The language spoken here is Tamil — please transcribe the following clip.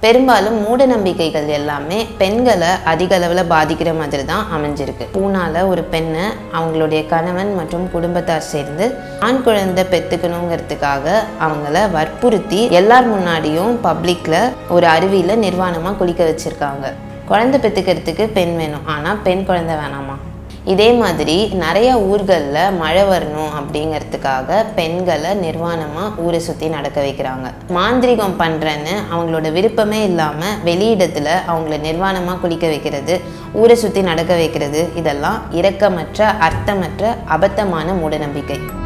பெரும்பாலும் மூட நம்பிக்கைகள் எல்லாமே பெண்களை அதிக அளவில் பாதிக்கிற மாதிரி தான் அமைஞ்சிருக்கு பூனால ஒரு பெண்ணை அவங்களுடைய கணவன் மற்றும் குடும்பத்தார் சேர்ந்து ஆண் குழந்தை பெற்றுக்கணுங்கிறதுக்காக அவங்கள வற்புறுத்தி எல்லார் முன்னாடியும் பப்ளிக்ல ஒரு அருவியில் நிர்வாணமாக குளிக்க வச்சிருக்காங்க குழந்தை பெற்றுக்கிறதுக்கு பெண் வேணும் ஆனால் பெண் குழந்தை வேணாமா இதே மாதிரி நிறைய ஊர்களில் மழை வரணும் அப்படிங்கிறதுக்காக பெண்களை நிர்வாணமாக ஊரை சுற்றி நடக்க வைக்கிறாங்க மாந்திரிகம் பண்ணுறேன்னு அவங்களோட விருப்பமே இல்லாமல் வெளியிடத்தில் அவங்கள நிர்வாணமாக குளிக்க வைக்கிறது ஊரை சுற்றி நடக்க வைக்கிறது இதெல்லாம் இரக்கமற்ற அர்த்தமற்ற அபத்தமான மூடநம்பிக்கை